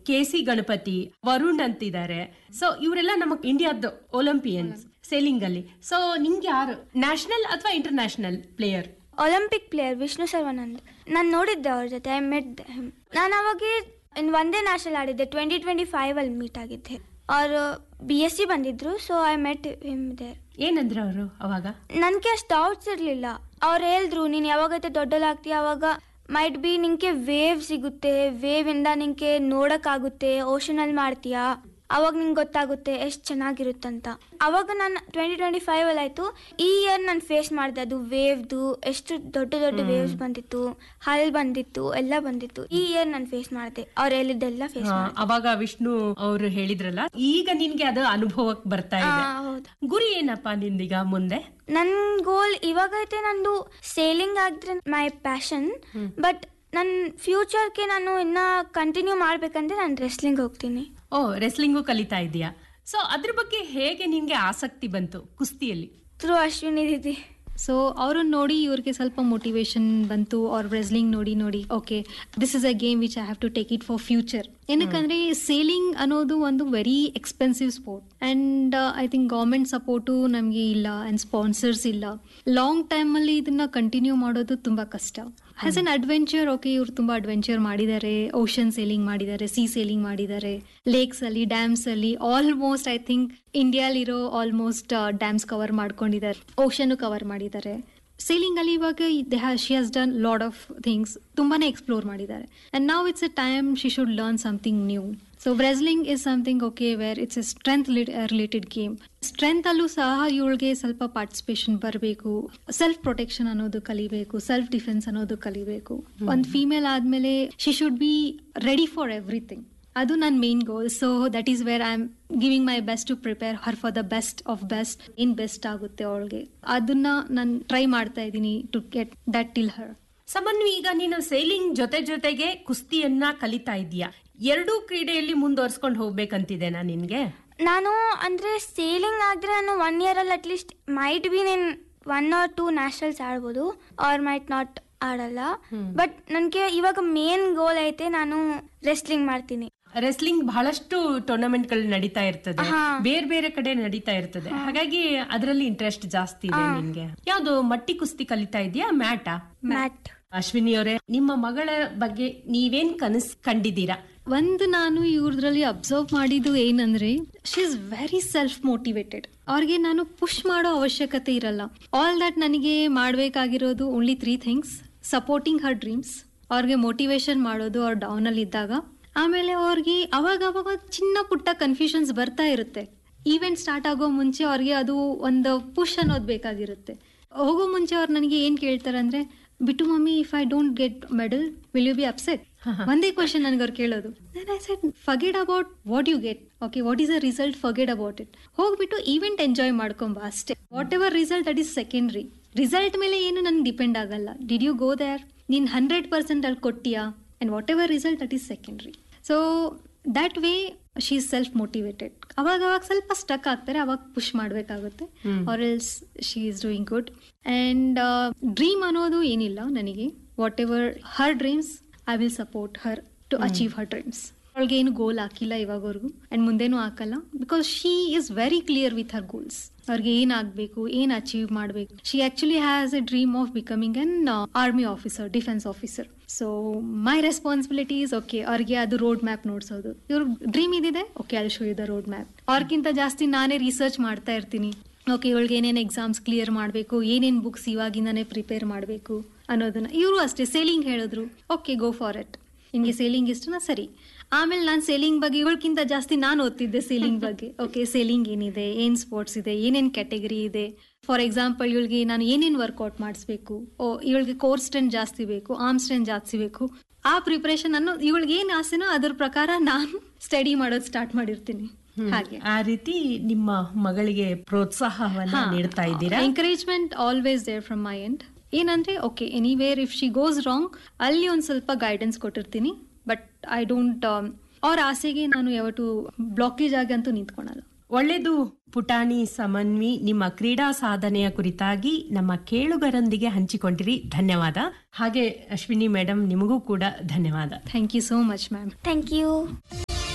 K C Ganapati Varun ಅಂತಿದ್ದಾರೆ so ಇವರೆಲ್ಲ ನಮ್ಮ ಇಂಡಿಯಾದ ಒಲಿಂಪಿಯನ್ಸ್ ಸೇಲಿಂಗ್ ಅಲ್ಲಿ ಸೊ ನಿಂಗೆ ಯಾರು ನ್ಯಾಷನಲ್ ಅಥವಾ international player Olympic player Vishnu Sarvanand ನಾನು ನೋಡಿದ್ದೆ ಅವ್ರ ಜೊತೆ ಐ ಮೆಟ್ ನಾನು ಅವಾಗ ಇನ್ ಒಂದೇ ನ್ಯಾಷನಲ್ ಆಡಿದ್ದೆ ಟ್ವೆಂಟಿ ಟ್ವೆಂಟಿ ಫೈವ್ ಅಲ್ಲಿ ಮೀಟ್ ಆಗಿದ್ದೆ ಅವರು ಬಿ ಎಸ್ ಸಿ ಬಂದಿದ್ರು so I met him there ಏನಂದ್ರು ಅವರು ಅವಾಗ ನನಗೆ ಅಷ್ಟು ಡೌಟ್ಸ್ ಇರಲಿಲ್ಲ ಅವ್ರು ಹೇಳಿದ್ರು ನೀನು ಯಾವಾಗೈತೆ ದೊಡ್ಡಲಾಗ್ತೀಯ ಅವಾಗ ಮೈಟ್ ಬಿ ನಿಂಗೆ ವೇವ್ ಸಿಗುತ್ತೆ ವೇವ್ ಇಂದ ನಿಂಗೆ ನೋಡಕ್ಕಾಗುತ್ತೆ ಓಷನ್ ಅಲ್ಲಿ ಮಾಡ್ತೀಯಾ ಅವಾಗ ನಿಂಗೆ ಗೊತ್ತಾಗುತ್ತೆ ಎಷ್ಟು ಚೆನ್ನಾಗಿರುತ್ತಂತ ಅವಾಗ ನಾನು ಟ್ವೆಂಟಿ ಟ್ವೆಂಟಿ ಫೈವ್ ಅಲ್ಲಿ ಆಯ್ತು ಈ ಇಯರ್ ನಾನು ಫೇಸ್ ಮಾಡಿದೆ ಅದು ವೇವ್ದು ಎಷ್ಟು ದೊಡ್ಡ ದೊಡ್ಡ ವೇವ್ಸ್ ಬಂದಿತ್ತು ಹಲ್ ಬಂದಿತ್ತು ಎಲ್ಲ ಬಂದಿತ್ತು ಈ ಇಯರ್ ನಾನು ಫೇಸ್ ಮಾಡಿದೆ ಅವ್ರು ಹೇಳಿದ್ದೆಲ್ಲ ಫೇಸ್ ಹಾ, ಮಾಡಿದೆ ಅವಾಗ ವಿಷ್ಣು ಅವರು ಹೇಳಿದ್ರಲ್ಲ ಈಗ ನಿನ್ಗೆ ಅದು ಅನುಭವಕ್ಕೆ ಬರ್ತಾ ಇದೆ ಹಾ, ಹೌದು ಗುರಿ ಏನಪ್ಪಾ ನಿಂದೀಗ ಮುಂದೆ ನನ್ನ ಗೋಲ್ ಇವಾಗೈತೆ ನಂದು ಸೇಲಿಂಗ್ ಆಗಿದ್ರೆ ಮೈ ಪ್ಯಾಷನ್ ಬಟ್ ನನ್ನ ಫ್ಯೂಚರ್ಗೆ ನಾನು ಇನ್ನ ಕಂಟಿನ್ಯೂ ಮಾಡ್ಬೇಕಂದ್ರೆ ನಾನು ರೆಸ್ಲಿಂಗ್ ಹೋಗ್ತೀನಿ ಓ ರೆಸ್ಲಿಂಗು ಕಲಿತಾ ಇದೀಯಾ ಸೊ ಅದ್ರ ಬಗ್ಗೆ ಹೇಗೆ ನಿನ್ಗೆ ಆಸಕ್ತಿ ಬಂತು ಕುಸ್ತಿಯಲ್ಲಿ ಥ್ರೂ ಅಶ್ವಿನಿ ದೀದಿ ಸೊ ಅವ್ರನ್ನ ನೋಡಿ ಇವ್ರಿಗೆ ಸ್ವಲ್ಪ ಮೋಟಿವೇಶನ್ ಬಂತು ಅವ್ರ ರೆಸ್ಲಿಂಗ್ ನೋಡಿ ನೋಡಿ okay this is a game which I have to take it for future ಏನಕ್ಕಂದ್ರೆ ಸೇಲಿಂಗ್ ಅನ್ನೋದು ಒಂದು very expensive sport and I think government support ನಮಗೆ ಇಲ್ಲ ಅಂಡ್ ಸ್ಪಾನ್ಸರ್ಸ್ ಇಲ್ಲ ಲಾಂಗ್ ಟೈಮಲ್ಲಿ ಇದನ್ನ ಕಂಟಿನ್ಯೂ ಮಾಡೋದು ತುಂಬಾ ಕಷ್ಟ ಆಸ್ ಅನ್ ಅಡ್ವೆಂಚರ್ ಓಕೆ ಇವ್ರು ತುಂಬಾ ಅಡ್ವೆಂಚರ್ ಮಾಡಿದ್ದಾರೆ ಓಷನ್ ಸೇಲಿಂಗ್ ಮಾಡಿದ್ದಾರೆ ಸಿ ಸೇಲಿಂಗ್ ಮಾಡಿದ್ದಾರೆ ಲೇಕ್ಸ್ ಅಲ್ಲಿ ಡ್ಯಾಮ್ಸ್ ಅಲ್ಲಿ ಆಲ್ಮೋಸ್ಟ್ ಐ ಥಿಂಕ್ ಇಂಡಿಯಾಲಿರೋ ಆಲ್ಮೋಸ್ಟ್ ಡ್ಯಾಮ್ಸ್ ಕವರ್ ಮಾಡ್ಕೊಂಡಿದ್ದಾರೆ ಓಷನ್ ಕವರ್ ಮಾಡಿದ್ದಾರೆ ಸೇಲಿಂಗ್ ಅಲ್ಲಿ ಇವಾಗ they she has done lot of things ತುಂಬಾನೇ ಎಕ್ಸ್ಪ್ಲೋರ್ ಮಾಡಿದ್ದಾರೆ ಅಂಡ್ ನಾವ್ it's a time she should learn something new so wrestling is something okay where it's a strength related game strength ಅಲ್ಲೂ ಸಹ ಇವಳಿಗೆ ಸ್ವಲ್ಪ ಪಾರ್ಟಿಸಿಪೇಷನ್ ಬರಬೇಕು ಸೆಲ್ಫ್ ಪ್ರೊಟೆಕ್ಷನ್ ಅನ್ನೋದು ಕಲಿಬೇಕು ಸೆಲ್ಫ್ ಡಿಫೆನ್ಸ್ ಅನ್ನೋದು ಕಲಿಬೇಕು ಒಂದು ಫೀಮೇಲ್ ಆದ್ಮೇಲೆ she should be ready for everything ಅದು ನನ್ನ main goal so that is where I am giving my best to prepare her for the best of best ಏನ್ ಬೆಸ್ಟ್ ಆಗುತ್ತೆ ಅವಳಿಗೆ ಅದನ್ನ ನಾನು ಟ್ರೈ ಮಾಡ್ತಾ ಇದ್ದೀನಿ to get that till her Samanvi ಈಗ ನೀನು ಸೇಲಿಂಗ್ ಜೊತೆ ಜೊತೆಗೆ ಕುಸ್ತಿಯನ್ನ ಕಲಿತಾ ಇದೀಯಾ ಎರಡೂ ಕ್ರೀಡೆಯಲ್ಲಿ ಮುಂದುವರ್ಸ್ಕೊಂಡು ಹೋಗ್ಬೇಕಂತಿದೆನಾ ನಿನ್ಗೆ ನಾನು ಅಂದ್ರೆ ಸೇಲಿಂಗ್ ಆಗಿದ್ರೆ ನಾನು ಒನ್ ಇಯರ್ ಅಲ್ಲಿ ಅಟ್ಲೀಸ್ಟ್ ಮೈಟ್ ಬಿ ನೀನ್ ಒನ್ ಆರ್ ಟೂ ನ್ಯಾಷನಲ್ಸ್ ಆಡ್ಬೋದು ಆರ್ ಮೈಟ್ ನಾಟ್ ಆಡಲ್ಲ ಬಟ್ ನನಗೆ ಇವಾಗ ಮೇನ್ ಗೋಲ್ ಐತೆ ನಾನು ರೆಸ್ಲಿಂಗ್ ಮಾಡ್ತೀನಿ ರೆಸ್ಲಿಂಗ್ ಬಹಳಷ್ಟು ಟೂರ್ನಮೆಂಟ್ ಗಳು ನಡೀತಾ ಇರ್ತದೆ ಹಾ. ಬೇರೆ ಬೇರೆ ಕಡೆ ನಡೀತಾ ಇರ್ತದೆ ಹಾಗಾಗಿ ಅದರಲ್ಲಿ ಇಂಟ್ರೆಸ್ಟ್ ಜಾಸ್ತಿ ಇದೆ ನಿನ್ಗೆ ಯಾವ್ದು ಮಟ್ಟಿ ಕುಸ್ತಿ ಕಲಿತಾ ಇದೆಯಾ ಮ್ಯಾಟಾ ಮ್ಯಾಟ್ ಅಶ್ವಿನಿ ಅವರೇ ನಿಮ್ಮ ಮಗಳ ಬಗ್ಗೆ ನೀವೇನ್ ಕನಸ್ ಕಂಡಿದ್ದೀರಾ ಒಂದು ನಾನು ಇವ್ರದ್ರಲ್ಲಿ ಅಬ್ಸರ್ವ್ ಮಾಡಿದ್ದು ಏನಂದ್ರೆ she is very self motivated ಅವ್ರಿಗೆ ನಾನು ಪುಷ್ ಮಾಡೋ ಅವಶ್ಯಕತೆ ಇರಲ್ಲ ಆಲ್ ದಟ್ ನನಗೆ ಮಾಡಬೇಕಾಗಿರೋದು only three things supporting her dreams ಅವ್ರಿಗೆ ಮೋಟಿವೇಶನ್ ಮಾಡೋದು ಅವ್ರು ಡೌನ್ ಅಲ್ಲಿ ಇದ್ದಾಗ ಆಮೇಲೆ ಅವ್ರಿಗೆ ಅವಾಗ ಅವಾಗ ಚಿನ್ನ ಪುಟ್ಟ ಕನ್ಫ್ಯೂಷನ್ಸ್ ಬರ್ತಾ ಇರುತ್ತೆ ಈವೆಂಟ್ ಸ್ಟಾರ್ಟ್ ಆಗೋ ಮುಂಚೆ ಅವ್ರಿಗೆ ಅದು ಒಂದು ಪುಷ್ ಅನ್ನೋದು ಬೇಕಾಗಿರುತ್ತೆ ಹೋಗೋ ಮುಂಚೆ ಅವ್ರು ನನಗೆ ಏನ್ ಕೇಳ್ತಾರೆ ಅಂದ್ರೆ ಬಿಟ್ಟು mummy if I don't get medal will you be upset ಒಂದೇ ಕ್ವಶನ್ ನನಗೆ ಅವ್ರು ಕೇಳೋದು then I said forget about what you get okay what is a result forget about it ಹೋಗ್ಬಿಟ್ಟು ಈವೆಂಟ್ ಎಂಜಾಯ್ ಮಾಡ್ಕೊಂಬ ಅಷ್ಟೇ whatever result that is secondary result ಮೇಲೆ ಏನು ನನ್ಗೆ ಡಿಪೆಂಡ್ ಆಗಲ್ಲ ಡಿಡ್ ಯು ಗೋ ದೇರ್ ನೀನ್ ಹಂಡ್ರೆಡ್ ಪರ್ಸೆಂಟ್ ಅಲ್ಲಿ ಕೊಟ್ಟಿಯಾ and whatever result that is secondary so that way she is self motivated ಅವಾಗ ಅವಾಗ ಸ್ವಲ್ಪ ಸ್ಟಕ್ ಆಗ್ತಾರೆ ಅವಾಗ ಪುಷ್ ಮಾಡಬೇಕಾಗುತ್ತೆ or else she is doing good and dream ಅನ್ನೋದು ಏನಿಲ್ಲ ನನಗೆ whatever her dreams I will support her to achieve her dreams ಅವಳಿಗೆ ಏನು ಗೋಲ್ ಹಾಕಿಲ್ಲ ಇವಾಗವರೆಗೂ ಅಂಡ್ ಮುಂದೆನೂ ಹಾಕಲ್ಲ because she is very clear with her goals ಅವ್ರಿಗೆ ಏನ್ ಆಗ್ಬೇಕು ಏನ್ ಅಚೀವ್ ಮಾಡಬೇಕು she actually has a dream of becoming an army officer defence officer so my responsibilities okay ಅವ್ರಿಗೆ ಅದು ರೋಡ್ ಮ್ಯಾಪ್ ನೋಡ್ಸೋದು ಇವ್ರ ಡ್ರೀಮ್ ಇದಿದೆ ಓಕೆ ಅಲ್ಲಿ ಶೋ ಇದ ರೋಡ್ ಮ್ಯಾಪ್ ಅವ್ರಿಗಿಂತ ಜಾಸ್ತಿ ನಾನೇ ರಿಸರ್ಚ್ ಮಾಡ್ತಾ ಇರ್ತೀನಿ ಓಕೆ ಇವಳಿಗೆ ಏನೇನು ಎಕ್ಸಾಮ್ಸ್ ಕ್ಲಿಯರ್ ಮಾಡಬೇಕು ಏನೇನು ಬುಕ್ಸ್ ಇವಾಗಿಂದಾನೇ ಪ್ರಿಪೇರ್ ಮಾಡಬೇಕು ಅನ್ನೋದನ್ನ ಇವರು ಅಷ್ಟೇ ಸೇಲಿಂಗ್ ಹೇಳಿದ್ರು ಓಕೆ ಗೋ ಫಾರ್ ಇಟ್ ನಿಮಗೆ ಸೇಲಿಂಗ್ ಇಷ್ಟನಾ ಸರಿ ಆಮೇಲೆ ನಾನು ಸೇಲಿಂಗ್ ಬಗ್ಗೆ ಇವಳಕ್ಕಿಂತ ಜಾಸ್ತಿ ನಾನು ಓದ್ತಿದ್ದೆ ಸೇಲಿಂಗ್ ಬಗ್ಗೆ ಓಕೆ ಸೇಲಿಂಗ್ ಏನಿದೆ ಏನ್ ಸ್ಪೋರ್ಟ್ಸ್ ಇದೆ ಏನೇನ್ ಕ್ಯಾಟಗರಿ ಇದೆ ಫಾರ್ ಎಕ್ಸಾಂಪಲ್ ಇವಳಿಗೆ ನಾನು ಏನೇನ್ ವರ್ಕೌಟ್ ಮಾಡಿಸ್ಬೇಕು ಓ ಇವಳಿಗೆ ಕೋರ್ ಸ್ಟ್ರೆಂತ್ ಜಾಸ್ತಿ ಬೇಕು ಆರ್ಮ್ ಸ್ಟ್ರೆಂತ್ ಜಾಸ್ತಿ ಬೇಕು ಆ ಪ್ರಿಪರೇಷನ್ ಅನ್ನು ಇವಳಿಗೆ ಏನ್ ಆಸೆನೋ ಅದ್ರ ಪ್ರಕಾರ ನಾನು ಸ್ಟಡಿ ಮಾಡೋದು ಸ್ಟಾರ್ಟ್ ಮಾಡಿರ್ತೀನಿ ಹಾಗೆ ಆ ರೀತಿ ನಿಮ್ಮ ಮಗಳಿಗೆ ಪ್ರೋತ್ಸಾಹವನ್ನ ನೀಡ್ತಾ ಇದ್ದೀರಾ encouragement always there from my end ಏನಂದ್ರೆ okay anywhere if she goes wrong ಅಲ್ಲಿ ಒಂದ್ ಸ್ವಲ್ಪ ಗೈಡೆನ್ಸ್ ಕೊಟ್ಟಿರ್ತೀನಿ ಬಟ್ ಐ ಡೋಂಟ್ ಅವ್ರ ಆಸೆಗೆ ನಾನು ಯಾವತ್ತು ಬ್ಲಾಕೇಜ್ ಆಗಿ ಅಂತೂ ನಿಂತ್ಕೊಳಲ್ಲ ಒಳ್ಳೆದು ಪುಟಾಣಿ ಸಮನ್ವಿ ನಿಮ್ಮ ಕ್ರೀಡಾ ಸಾಧನೆಯ ಕುರಿತಾಗಿ ನಮ್ಮ ಕೇಳುಗರೊಂದಿಗೆ ಹಂಚಿಕೊಂಡಿರಿ ಧನ್ಯವಾದ ಹಾಗೆ ಅಶ್ವಿನಿ ಮೇಡಮ್ ನಿಮಗೂ ಕೂಡ ಧನ್ಯವಾದ thank you so much ma'am thank you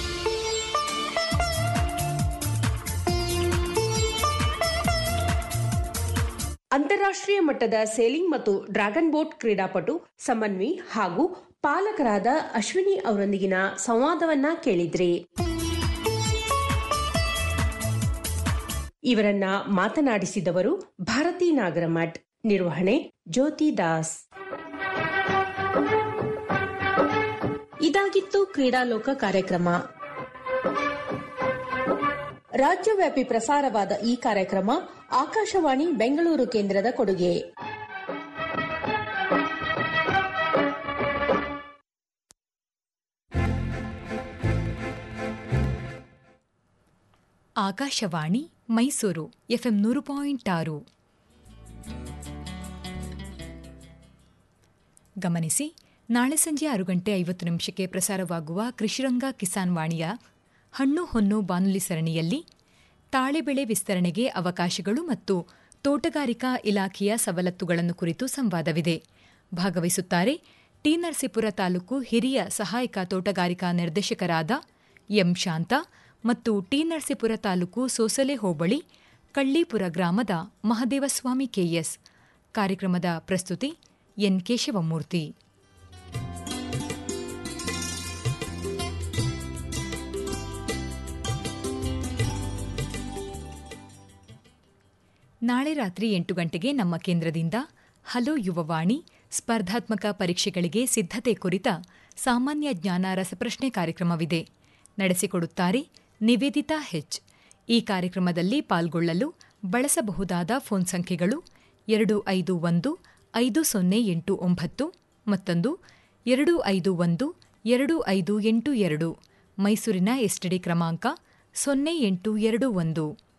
ಅಂತಾರಾಷ್ಟ್ರೀಯ ಮಟ್ಟದ ಸೇಲಿಂಗ್ ಮತ್ತು ಡ್ರ್ಯಾಗನ್ ಬೋಟ್ ಕ್ರೀಡಾಪಟು ಸಮನ್ವಿ ಹಾಗೂ ಪಾಲಕರಾದ ಅಶ್ವಿನಿ ಅವರೊಂದಿಗಿನ ಸಂವಾದವನ್ನ ಕೇಳಿದ್ರಿ ಇವರನ್ನ ಮಾತನಾಡಿಸಿದವರು ಭಾರತಿ ನಾಗರಮಠ್ ನಿರ್ವಹಣೆ ಜ್ಯೋತಿ ದಾಸ್ ಇದಾಗಿತ್ತು ಕ್ರೀಡಾಲೋಕ ಕಾರ್ಯಕ್ರಮ ರಾಜ್ಯವ್ಯಾಪಿ ಪ್ರಸಾರವಾದ ಈ ಕಾರ್ಯಕ್ರಮ ಆಕಾಶವಾಣಿ ಬೆಂಗಳೂರು ಕೇಂದ್ರದ ಕೊಡುಗೆ ಆಕಾಶವಾಣಿ ಮೈಸೂರು ಎಫ್ಎಂ ನೂರು ಪಾಯಿಂಟ್ ಆರು ಗಮನಿಸಿ ನಾಳೆ ಸಂಜೆ ಆರು ಗಂಟೆ ಐವತ್ತು ನಿಮಿಷಕ್ಕೆ ಪ್ರಸಾರವಾಗುವ ಕೃಷಿರಂಗ ಕಿಸಾನ್ ವಾಣಿಯ ಹಣ್ಣು ಹೊನ್ನು ಬಾನುಲಿ ಸರಣಿಯಲ್ಲಿ ತಾಳೆ ಬೆಳೆ ವಿಸ್ತರಣೆಗೆ ಅವಕಾಶಗಳು ಮತ್ತು ತೋಟಗಾರಿಕಾ ಇಲಾಖೆಯ ಸವಲತ್ತುಗಳನ್ನು ಕುರಿತು ಸಂವಾದವಿದೆ ಭಾಗವಹಿಸುತ್ತಾರೆ ಟಿ ನರಸೀಪುರ ತಾಲೂಕು ಹಿರಿಯ ಸಹಾಯಕ ತೋಟಗಾರಿಕಾ ನಿರ್ದೇಶಕರಾದ ಎಂ ಶಾಂತ ಮತ್ತು ಟಿ ನರಸೀಪುರ ತಾಲೂಕು ಸೋಸಲೆ ಹೋಬಳಿ ಕಳ್ಳೀಪುರ ಗ್ರಾಮದ ಮಹದೇವಸ್ವಾಮಿ ಕೆಎಸ್ ಕಾರ್ಯಕ್ರಮದ ಪ್ರಸ್ತುತಿ ಎನ್ ಕೇಶವಮೂರ್ತಿ ನಾಳೆ ರಾತ್ರಿ ಎಂಟು ಗಂಟೆಗೆ ನಮ್ಮ ಕೇಂದ್ರದಿಂದ ಹಲೋ ಯುವವಾಣಿ ಸ್ಪರ್ಧಾತ್ಮಕ ಪರೀಕ್ಷೆಗಳಿಗೆ ಸಿದ್ಧತೆ ಕುರಿತ ಸಾಮಾನ್ಯ ಜ್ಞಾನ ರಸಪ್ರಶ್ನೆ ಕಾರ್ಯಕ್ರಮವಿದೆ ನಡೆಸಿಕೊಡುತ್ತಾರೆ ನಿವೇದಿತಾ ಹೆಚ್ ಈ ಕಾರ್ಯಕ್ರಮದಲ್ಲಿ ಪಾಲ್ಗೊಳ್ಳಲು ಬಳಸಬಹುದಾದ ಫೋನ್ ಸಂಖ್ಯೆಗಳು ಎರಡು ಐದು ಒಂದು ಐದು ಸೊನ್ನೆ ಎಂಟು ಒಂಬತ್ತು ಮತ್ತೊಂದು ಎರಡು ಐದು ಒಂದು ಎರಡು ಐದು ಎಂಟು ಎರಡು ಮೈಸೂರಿನ ಎಸ್ಟಿಡಿ ಕ್ರಮಾಂಕ ಸೊನ್ನೆ ಎಂಟು ಎರಡು ಒಂದು